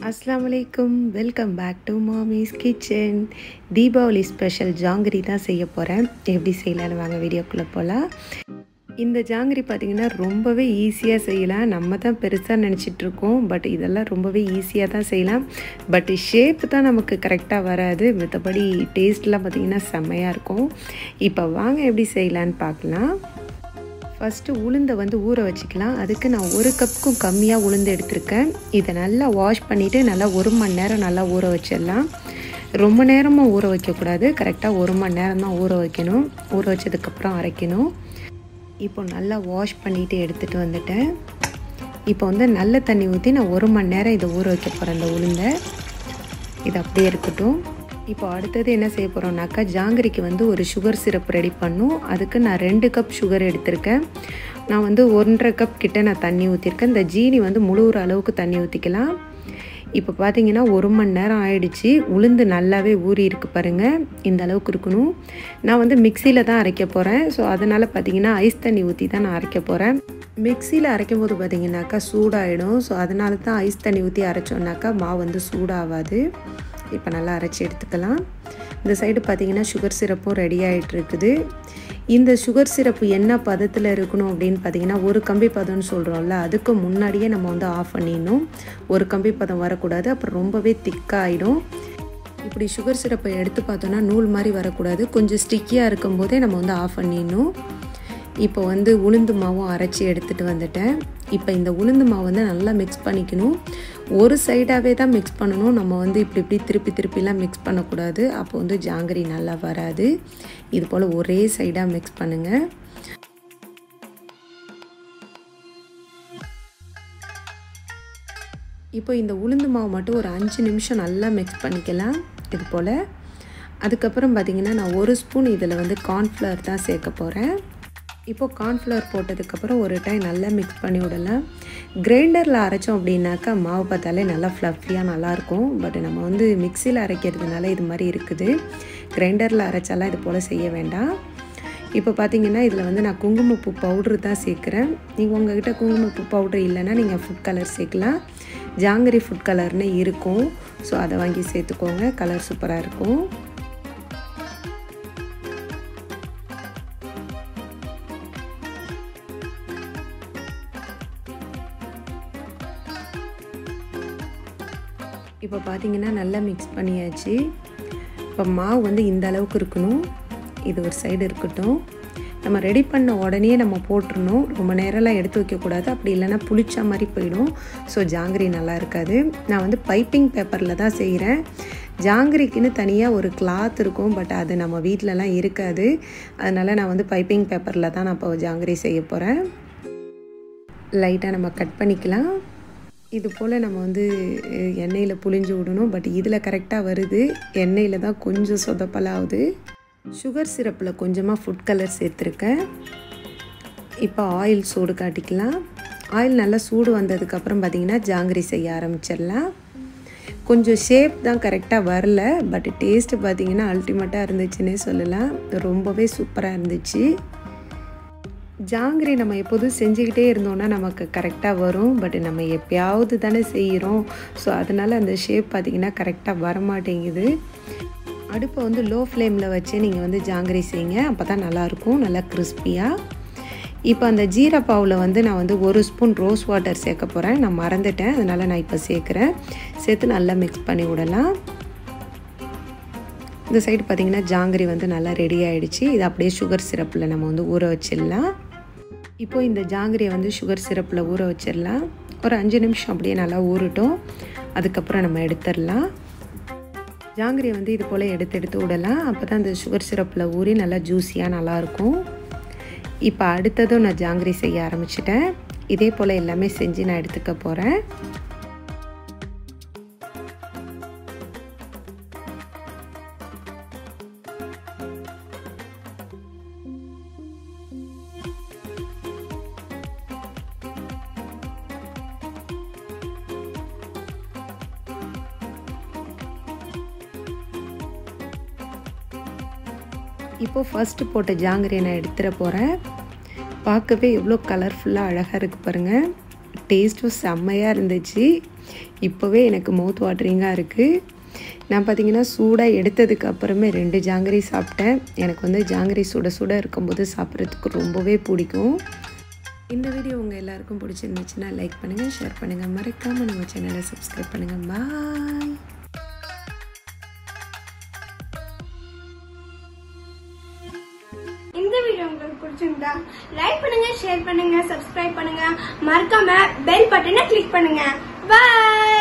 அஸ்லாம் வலைக்கும் welcome back to mommy's kitchen Deepavali special ஜாங்கிரி தான் செய்ய போகிறேன் எப்படி செய்யலான்னு வாங்க வீடியோக்குள்ளே போகலாம் இந்த ஜாங்கிரி பார்த்திங்கன்னா ரொம்பவே ஈஸியாக செய்யலாம் நம்ம தான் பெருசாக நினச்சிட்ருக்கோம் பட் இதெல்லாம் ரொம்பவே ஈஸியாக தான் செய்யலாம் பட் ஷேப் தான் நமக்கு கரெக்டாக வராது மற்றபடி டேஸ்ட்லாம் பார்த்திங்கன்னா செம்மையாக இருக்கும் இப்போ வாங்க எப்படி செய்யலான்னு பார்க்கலாம் ஃபஸ்ட்டு உளுந்தை வந்து ஊற வச்சுக்கலாம் அதுக்கு நான் ஒரு கப்புக்கும் கம்மியாக உளுந்து எடுத்திருக்கேன் இதை நல்லா வாஷ் பண்ணிவிட்டு நல்லா ஒரு மணி நேரம் நல்லா ஊற வச்சிடலாம் ரொம்ப நேரமாக ஊற வைக்கக்கூடாது கரெக்டாக ஒரு மணி நேரம் தான் ஊற வைக்கணும் ஊற வச்சதுக்கப்புறம் அரைக்கணும் இப்போ நல்லா வாஷ் பண்ணிவிட்டு எடுத்துகிட்டு வந்துட்டேன் இப்போ வந்து நல்ல தண்ணி ஊற்றி நான் ஒரு மணி நேரம் இதை ஊற வைக்க போகிறேன் இந்த உளுந்தை இது அப்படியே இருக்கட்டும் இப்போ அடுத்தது என்ன செய்ய போகிறோம்னாக்கா ஜாங்கிரிக்கு வந்து ஒரு சுகர் சிரப் ரெடி பண்ணும் அதுக்கு நான் ரெண்டு கப் சுகர் எடுத்திருக்கேன் நான் வந்து ஒன்றரை கப் கிட்ட நான் தண்ணி ஊற்றிருக்கேன் இந்த ஜீனி வந்து முழுகிற அளவுக்கு தண்ணி ஊற்றிக்கலாம் இப்போ பார்த்தீங்கன்னா ஒரு மணி நேரம் ஆயிடுச்சு உளுந்து நல்லாவே ஊறி இருக்கு பாருங்கள் இந்த அளவுக்கு இருக்கணும் நான் வந்து மிக்சியில் தான் அரைக்க போகிறேன் ஸோ அதனால் பார்த்தீங்கன்னா ஐஸ் தண்ணி ஊற்றி தான் நான் அரைக்க போகிறேன் மிக்சியில் அரைக்கும் போது பார்த்தீங்கன்னாக்கா சூடாகிடும் ஸோ அதனால தான் ஐஸ் தண்ணி ஊற்றி அரைச்சோன்னாக்கா மாவு வந்து சூடாகாது இப்போ நல்லா அரைச்சி எடுத்துக்கலாம் இந்த சைடு பார்த்திங்கன்னா சுகர் சிரப்பும் ரெடி ஆகிட்டு இருக்குது இந்த சுகர் சிரப்பு என்ன பதத்தில் இருக்கணும் அப்படின்னு பார்த்தீங்கன்னா ஒரு கம்பி பதம்னு சொல்கிறோம்ல அதுக்கு முன்னாடியே நம்ம வந்து ஆஃப் பண்ணிடணும் ஒரு கம்பி பதம் வரக்கூடாது அப்புறம் ரொம்பவே திக்காகிடும் இப்படி சுகர் சிரப்பை எடுத்து பார்த்தோன்னா நூல் மாதிரி வரக்கூடாது கொஞ்சம் ஸ்டிக்கியாக இருக்கும் போதே நம்ம வந்து ஆஃப் பண்ணிடணும் இப்போ வந்து உளுந்து மாவும் அரைச்சி எடுத்துகிட்டு வந்துட்டேன் இப்போ இந்த உளுந்து மாவு வந்து நல்லா மிக்ஸ் பண்ணிக்கணும் ஒரு சைடாகவே தான் மிக்ஸ் பண்ணணும் நம்ம வந்து இப்படி இப்படி திருப்பி திருப்பிலாம் மிக்ஸ் பண்ணக்கூடாது அப்போ வந்து ஜாங்கிரி நல்லா வராது இது போல் ஒரே சைடாக மிக்ஸ் பண்ணுங்கள் இப்போ இந்த உளுந்து மாவு மட்டும் ஒரு அஞ்சு நிமிஷம் நல்லா மிக்ஸ் பண்ணிக்கலாம் இது போல் அதுக்கப்புறம் பார்த்திங்கன்னா நான் ஒரு ஸ்பூன் இதில் வந்து கார்ன்ஃப்ளவர் தான் சேர்க்க போகிறேன் இப்போது கார்ன்ஃப்ளவர் போட்டதுக்கப்புறம் ஒரு டைம் நல்லா மிக்ஸ் பண்ணி விடலாம் கிரைண்டரில் அரைச்சோம் அப்படின்னாக்கா மாவு பார்த்தாலே நல்லா ஃப்ளஃபியாக நல்லாயிருக்கும் பட் நம்ம வந்து மிக்சியில் அரைக்கிறதுனால இது மாதிரி இருக்குது கிரைண்டரில் அரைச்சாலாம் இது போல் செய்ய வேண்டாம் இப்போ பார்த்தீங்கன்னா இதில் வந்து நான் குங்குமப்பூ பவுட்ரு தான் சேர்க்குறேன் நீங்கள் உங்கள்கிட்ட குங்குமப்பூ பவுட்ரு இல்லைன்னா நீங்கள் ஃபுட் கலர் சேர்க்கலாம் ஜாங்கிரி ஃபுட் கலர்னு இருக்கும் ஸோ அதை வாங்கி சேர்த்துக்கோங்க கலர் சூப்பராக இருக்கும் இப்போ பார்த்தீங்கன்னா நல்லா மிக்ஸ் பண்ணியாச்சு இப்போ மாவு வந்து இந்த அளவுக்கு இருக்கணும் இது ஒரு சைடு இருக்கட்டும் நம்ம ரெடி பண்ண உடனே நம்ம போட்டுருணும் ரொம்ப நேரம்லாம் எடுத்து வைக்கக்கூடாது அப்படி இல்லைன்னா புளிச்சா மாதிரி போயிடும் ஸோ ஜாங்கிரி நல்லா இருக்காது நான் வந்து பைப்பிங் பேப்பரில் தான் செய்கிறேன் ஜாங்கிரிக்குன்னு தனியாக ஒரு கிளாத் இருக்கும் பட் அது நம்ம வீட்டிலலாம் இருக்காது அதனால் நான் வந்து பைப்பிங் பேப்பரில் தான் நான் இப்போ ஜாங்கிரி செய்ய போகிறேன் லைட்டாக நம்ம கட் பண்ணிக்கலாம் இது போல் நம்ம வந்து எண்ணெயில் புளிஞ்சு விடணும் பட் இதில் கரெக்டாக வருது எண்ணெயில் தான் கொஞ்சம் சொதப்பலாகுது சுகர் சிரப்பில் கொஞ்சமாக ஃபுட் கலர் சேர்த்துருக்கேன் இப்போ ஆயில் சூடு காட்டிக்கலாம் ஆயில் நல்லா சூடு வந்ததுக்கப்புறம் பார்த்திங்கன்னா ஜாங்கிரி செய்ய ஆரம்பிச்சிடலாம் கொஞ்சம் ஷேப் தான் கரெக்டாக வரல பட் டேஸ்ட்டு பார்த்திங்கன்னா அல்டிமேட்டாக இருந்துச்சுன்னே சொல்லலாம் ரொம்பவே சூப்பராக இருந்துச்சு ஜாங்கிரி நம்ம எப்போதும் செஞ்சுக்கிட்டே இருந்தோம்னா நமக்கு கரெக்டாக வரும் பட் நம்ம எப்பயாவது தானே செய்கிறோம் ஸோ அதனால் அந்த ஷேப் பார்த்திங்கன்னா கரெக்டாக வரமாட்டேங்குது அடுப்பை வந்து லோ ஃப்ளேமில் வச்சு நீங்கள் வந்து ஜாங்கிரி செய்யுங்க அப்போ தான் நல்லாயிருக்கும் நல்லா கிறிஸ்பியாக இப்போ அந்த ஜீரா பாவில் வந்து நான் வந்து ஒரு ஸ்பூன் ரோஸ் வாட்டர் சேர்க்க போகிறேன் நான் மறந்துட்டேன் அதனால் நான் இப்போ சேர்க்குறேன் சேர்த்து நல்லா மிக்ஸ் பண்ணி விடலாம் இந்த சைடு பார்த்திங்கன்னா ஜாங்கிரி வந்து நல்லா ரெடி ஆகிடுச்சு இது அப்படியே சுகர் சிரப்பில் நம்ம வந்து ஊற வச்சிடலாம் இப்போது இந்த ஜாங்கிரியை வந்து சுகர் சிரப்பில் ஊற வச்சிடலாம் ஒரு அஞ்சு நிமிஷம் அப்படியே நல்லா ஊறட்டும் அதுக்கப்புறம் நம்ம எடுத்துடலாம் ஜாங்கிரியை வந்து இது போல் எடுத்து எடுத்து விடலாம் அப்போ தான் அந்த சுகர் சிரப்பில் ஊறி நல்லா ஜூஸியாக நல்லாயிருக்கும் இப்போ அடுத்ததும் நான் ஜாங்கிரி செய்ய ஆரம்பிச்சிட்டேன் இதே போல் எல்லாமே செஞ்சு நான் எடுத்துக்க போகிறேன் இப்போது ஃபஸ்ட்டு போட்ட ஜாங்கிரியை நான் எடுத்துகிட போகிறேன் பார்க்கவே எவ்வளோ கலர்ஃபுல்லாக அழகாக இருக்குது பாருங்கள் டேஸ்ட்டும் செம்மையாக இருந்துச்சு இப்போவே எனக்கு மவுத் வாட்டரிங்காக இருக்குது நான் பார்த்தீங்கன்னா சூடாக எடுத்ததுக்கு அப்புறமே ரெண்டு ஜாங்கிரி சாப்பிட்டேன் எனக்கு வந்து ஜாங்கிரி சுட சுட இருக்கும்போது சாப்பிட்றதுக்கு ரொம்பவே பிடிக்கும் இந்த வீடியோ உங்கள் எல்லாருக்கும் பிடிச்சிருந்துச்சுன்னா லைக் பண்ணுங்கள் ஷேர் பண்ணுங்கள் மறக்காமல் நம்ம சேனலை சப்ஸ்கிரைப் பண்ணுங்கள் பாய் இந்த வீடியோ உங்களுக்கு பிடிச்சிருந்தா லைக் பண்ணுங்க ஷேர் பண்ணுங்க சப்ஸ்கிரைப் பண்ணுங்க மறக்காம பெல் பட்டனை கிளிக் பண்ணுங்க பை